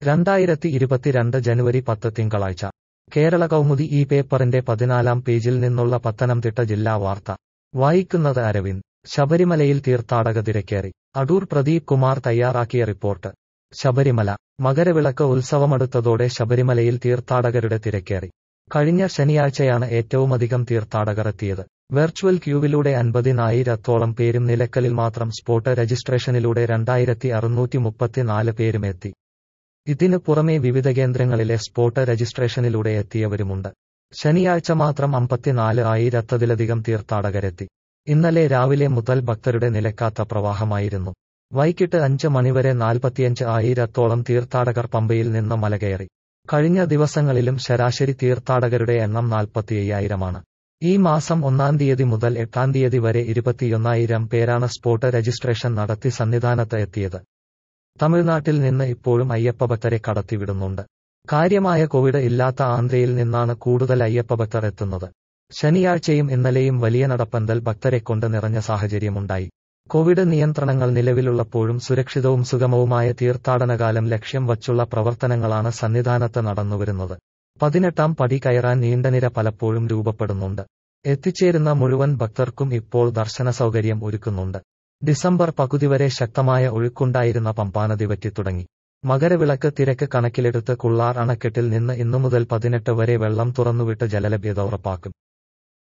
രണ്ടായിരത്തി ഇരുപത്തിരണ്ട് ജനുവരി പത്ത് തിങ്കളാഴ്ച കേരള കൗമുദി ഈ പേപ്പറിന്റെ പതിനാലാം പേജിൽ നിന്നുള്ള പത്തനംതിട്ട ജില്ലാ വാർത്ത വായിക്കുന്നത് അരവിന്ദ് ശബരിമലയിൽ തീർത്ഥാടക തിരക്കേറി അടൂർ പ്രദീപ് കുമാർ തയ്യാറാക്കിയ റിപ്പോർട്ട് ശബരിമല മകരവിളക്ക് ഉത്സവമടുത്തതോടെ ശബരിമലയിൽ തീർത്ഥാടകരുടെ തിരക്കേറി കഴിഞ്ഞ ശനിയാഴ്ചയാണ് ഏറ്റവുമധികം തീർത്ഥാടകർ എത്തിയത് വെർച്വൽ ക്യൂവിലൂടെ അൻപതിനായിരത്തോളം പേരും നിലക്കലിൽ മാത്രം സ്പോട്ട് രജിസ്ട്രേഷനിലൂടെ രണ്ടായിരത്തി അറുന്നൂറ്റി മുപ്പത്തിനാല് പേരും എത്തി ഇതിനു പുറമെ വിവിധ കേന്ദ്രങ്ങളിലെ സ്പോട്ട് രജിസ്ട്രേഷനിലൂടെ എത്തിയവരുമുണ്ട് ശനിയാഴ്ച മാത്രം അമ്പത്തിനാല് ആയിരത്തതിലധികം തീർത്ഥാടകരെത്തി ഇന്നലെ രാവിലെ മുതൽ ഭക്തരുടെ നിലക്കാത്ത പ്രവാഹമായിരുന്നു വൈകിട്ട് അഞ്ച് മണിവരെ നാൽപ്പത്തിയഞ്ച് ആയിരത്തോളം തീർത്ഥാടകർ പമ്പയിൽ നിന്ന് മലകയറി കഴിഞ്ഞ ദിവസങ്ങളിലും ശരാശരി തീർത്ഥാടകരുടെ എണ്ണം നാൽപ്പത്തിയ്യായിരമാണ് ഈ മാസം ഒന്നാം തീയതി മുതൽ എട്ടാം തീയതി വരെ ഇരുപത്തിയൊന്നായിരം പേരാണ് സ്പോട്ട് രജിസ്ട്രേഷൻ നടത്തി സന്നിധാനത്ത് എത്തിയത് തമിഴ്നാട്ടിൽ നിന്ന് ഇപ്പോഴും അയ്യപ്പഭക്തരെ കടത്തിവിടുന്നുണ്ട് കാര്യമായ കോവിഡ് ഇല്ലാത്ത ആന്ധ്രയിൽ നിന്നാണ് കൂടുതൽ അയ്യപ്പഭക്തർ എത്തുന്നത് ശനിയാഴ്ചയും ഇന്നലെയും വലിയ നടപ്പന്തൽ ഭക്തരെ കൊണ്ട് നിറഞ്ഞ സാഹചര്യമുണ്ടായി കോവിഡ് നിയന്ത്രണങ്ങൾ നിലവിലുള്ളപ്പോഴും സുരക്ഷിതവും സുഗമവുമായ തീർത്ഥാടനകാലം ലക്ഷ്യം വച്ചുള്ള പ്രവർത്തനങ്ങളാണ് സന്നിധാനത്ത് നടന്നുവരുന്നത് പതിനെട്ടാം പടി കയറാൻ നീണ്ടനിര പലപ്പോഴും രൂപപ്പെടുന്നുണ്ട് എത്തിച്ചേരുന്ന മുഴുവൻ ഭക്തർക്കും ഇപ്പോൾ ദർശന സൗകര്യം ഒരുക്കുന്നുണ്ട് ഡിസംബർ പകുതി വരെ ശക്തമായ ഒഴുക്കുണ്ടായിരുന്ന പമ്പാനദി വറ്റിത്തുടങ്ങി മകരവിളക്ക് തിരക്ക് കണക്കിലെടുത്ത് കുള്ളാർ അണക്കെട്ടിൽ നിന്ന് ഇന്നു മുതൽ പതിനെട്ട് വരെ വെള്ളം തുറന്നുവിട്ട് ജലലഭ്യത ഉറപ്പാക്കും